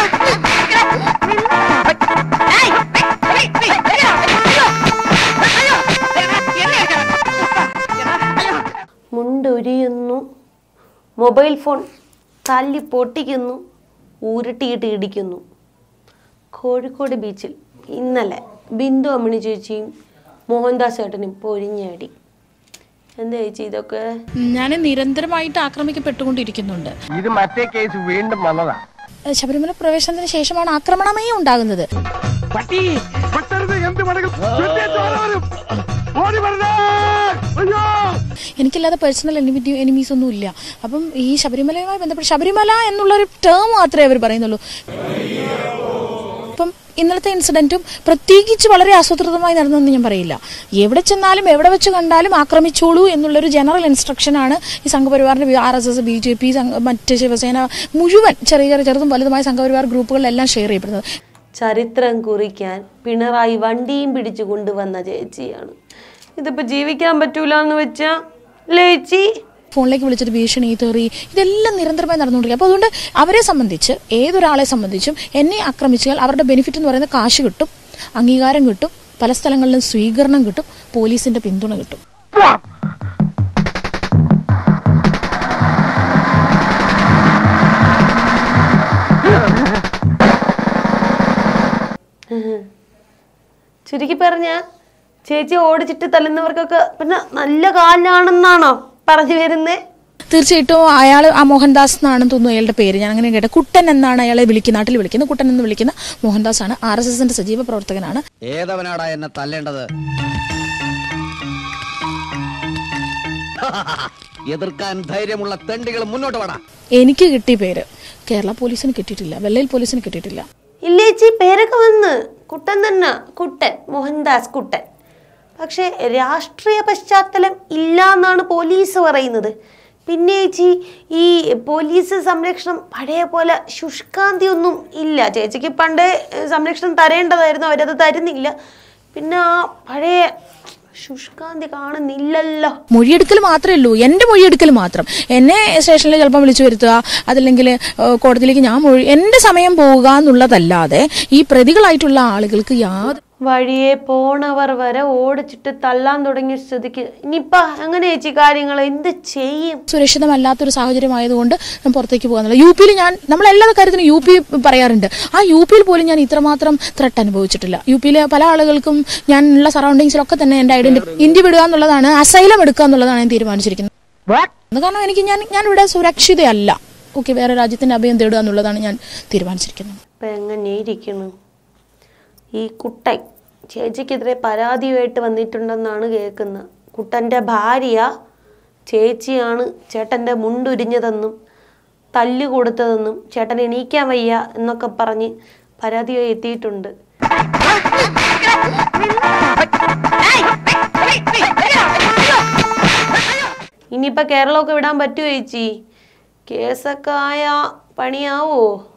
മുണ്ടൊരിയുന്നു mobile phone തല്ലി പൊട്ടിക്കുന്നു ഉരുട്ടിയിട്ട് ഇടിക്കുന്നു കോഴിക്കോട് ബീച്ചിൽ ഇന്നലെ ബിന്ദു അമ്മിണി ചേച്ചിയും മോഹൻദാസ് ഏട്ടനും പൊരിഞ്ഞടി എന്താ ചേച്ചി ഇതൊക്കെ ഞാൻ നിരന്തരമായിട്ട് ആക്രമിക്കപ്പെട്ടുകൊണ്ടിരിക്കുന്നുണ്ട് ഇത് മറ്റേ കേസ് വീണ്ടും വന്നതാ ഏഹ് ശബരിമല പ്രവേശനത്തിന് ശേഷമാണ് ആക്രമണമേ ഉണ്ടാകുന്നത് പട്ടി പട്ടരുത് എന്ത് മടങ്ങും ഓടി വരുന്നേ അയ്യോ എനിക്കില്ലാതെ പേഴ്സണൽ എനിമിറ്റി എനിമീസ് ഒന്നും ഇല്ല അപ്പം ഈ ശബരിമലയുമായി ബന്ധപ്പെട്ട് ശബരിമല എന്നുള്ളൊരു ടേം മാത്രമേ അവർ പറയുന്നുള്ളൂ അപ്പം ഇന്നലത്തെ ഇൻസിഡന്റും പ്രത്യേകിച്ച് വളരെ ആസൂത്രിതമായി നടന്നെന്ന് ഞാൻ പറയില്ല എവിടെ ചെന്നാലും എവിടെ വെച്ച് കണ്ടാലും ആക്രമിച്ചോളൂ എന്നുള്ളൊരു ജനറൽ ഇൻസ്ട്രക്ഷനാണ് ഈ സംഘപരിവാറിന്റെ R S S B J P മറ്റ് ശിവസേന മുഴുവൻ ചെറിയ ചെറിയ ചെറുതും വലുതുമായ സംഘപരിവാർ ഗ്രൂപ്പുകളിലെല്ലാം ഷെയർ ചെയ്യപ്പെടുന്നത് ചരിത്രം കുറിക്കാൻ പിണറായി വണ്ടിയും പിടിച്ചു കൊണ്ടുവന്ന ചേച്ചിയാണ് ഇതിപ്പോ ജീവിക്കാൻ പറ്റൂല എന്ന് വെച്ചാ അല്ലേ ചേച്ചി ഫോണിലേക്ക് വിളിച്ചിട്ട് ഭീഷണി തെറി ഇതെല്ലാം നിരന്തരമായി നടന്നുകൊണ്ടിരിക്കുക അപ്പോൾ അതുകൊണ്ട് അവരെ സംബന്ധിച്ച് ഏതൊരാളെ സംബന്ധിച്ചും എന്നെ ആക്രമിച്ചാൽ അവരുടെ ബെനിഫിറ്റ് എന്ന് പറയുന്നത് കാശ് കിട്ടും അംഗീകാരം കിട്ടും പല സ്ഥലങ്ങളിലും സ്വീകരണം കിട്ടും പോലീസിന്റെ പിന്തുണ കിട്ടും ചുരുക്കി പറഞ്ഞ ചേച്ചി ഓടിച്ചിട്ട് തല്ലുന്നവർക്കൊക്കെ പിന്നെ നല്ല കാലിലാണെന്നാണോ പറഞ്ഞു വരുന്നേ തീർച്ചയായിട്ടും അയാൾ ആ മോഹൻദാസ് എന്നാണെന്ന് തോന്നുന്നു അയാളുടെ പേര് ഞാൻ അങ്ങനെ കേട്ടെ കുട്ടൻ എന്നാണ് അയാളെ വിളിക്കുന്ന നാട്ടിൽ വിളിക്കുന്നത് കുട്ടൻ എന്ന് വിളിക്കുന്ന മോഹൻദാസ് ആണ് ആർ എസ് എസിന്റെ സജീവ പ്രവർത്തകനാണ് ഏതവനാടാ എന്നെ തല്ലേണ്ടത് എതിർക്കാൻ ധൈര്യമുള്ള തെണ്ടികൾ മുന്നോട്ട് വേടാ എനിക്ക് കിട്ടിയ പേര് കേരള പോലീസിന് കിട്ടിയിട്ടില്ല വെള്ളയിൽ പോലീസിന് കിട്ടിയിട്ടില്ല ഇല്ല ചേച്ചി പേരൊക്കെ വന്ന് കുട്ടൻ തന്നെ കുട്ടൻ മോഹൻദാസ് കുട്ടൻ പക്ഷേ രാഷ്ട്രീയ പശ്ചാത്തലം ഇല്ല എന്നാണ് പോലീസ് പറയുന്നത് പിന്നെ ചേച്ചി ഈ പോലീസ് സംരക്ഷണം പഴയ പോലെ ശുഷ്കാന്തി ഒന്നും ഇല്ല ചേച്ചിക്ക് പണ്ട് സംരക്ഷണം തരേണ്ടതായിരുന്നു അവരത് തരുന്നില്ല പിന്നെ ആ പഴയ ശുഷ്കാന്തി കാണുന്നില്ലല്ലോ മൊഴിയെടുക്കൽ മാത്രമേ ഉള്ളൂ എൻ്റെ മൊഴിയെടുക്കൽ മാത്രം എന്നെ സ്റ്റേഷനിൽ ചിലപ്പോൾ വിളിച്ചു വരുത്തുക അതല്ലെങ്കിൽ ഏഹ്, കോടതിയിലേക്ക് ഞാൻ മൊഴി എൻ്റെ സമയം പോവുക എന്നുള്ളതല്ലാതെ ഈ പ്രതികളായിട്ടുള്ള ആളുകൾക്ക് യാതൊരു വഴിയെ പോണവർ വരെ ഓടിച്ചിട്ട് തല്ലാൻ തുടങ്ങിയ സ്ഥിതിക്ക് ഇനിയിപ്പ എങ്ങനെ ചേച്ചി കാര്യങ്ങൾ എന്ത് ചെയ്യും സുരക്ഷിതമല്ലാത്തൊരു സാഹചര്യം ആയതുകൊണ്ട് ഞാൻ പുറത്തേക്ക് പോകുന്നില്ല യു പിയിൽ ഞാൻ നമ്മൾ എല്ലാ കാര്യത്തിനും യു പി പറയാറുണ്ട് ആ യു പിയിൽ പോലും ഞാൻ ഇത്രമാത്രം ത്രെട്ട് അനുഭവിച്ചിട്ടില്ല യു പിയിലെ പല ആളുകൾക്കും ഞാൻ ഉള്ള സറൗണ്ടിങ്സിലൊക്കെ തന്നെ എൻ്റെ ഐഡന്റി ഇന്ത്യ വിടുക എന്നുള്ളതാണ് അസൈലം എടുക്കുക എന്നുള്ളതാണ് ഞാൻ തീരുമാനിച്ചിരിക്കുന്നത് അത് കാരണം എനിക്ക് ഞാൻ ഞാൻ ഇവിടെ സുരക്ഷിതയല്ല ഓക്കെ വേറെ രാജ്യത്തിന്റെ അഭയം തേടുക എന്നുള്ളതാണ് ഞാൻ തീരുമാനിച്ചിരിക്കുന്നത് ഇപ്പൊ എങ്ങനെ ഇരിക്കുന്നു ഈ കുട്ടൻ ചേച്ചിക്കെതിരെ പരാതിയുമായിട്ട് വന്നിട്ടുണ്ടെന്നാണ് കേൾക്കുന്നത് കുട്ടൻ്റെ ഭാര്യ ചേച്ചിയാണ് ചേട്ടൻ്റെ മുണ്ടുരിഞ്ഞതെന്നും തല്ല് കൊടുത്തതെന്നും ചേട്ടൻ എണീക്കാൻ വയ്യ എന്നൊക്കെ പറഞ്ഞ് പരാതിയായി എത്തിയിട്ടുണ്ട് ഇനിയിപ്പോൾ കേരളമൊക്കെ വിടാൻ പറ്റുമോ ചേച്ചി കേസൊക്കെ ആയ പണിയാവോ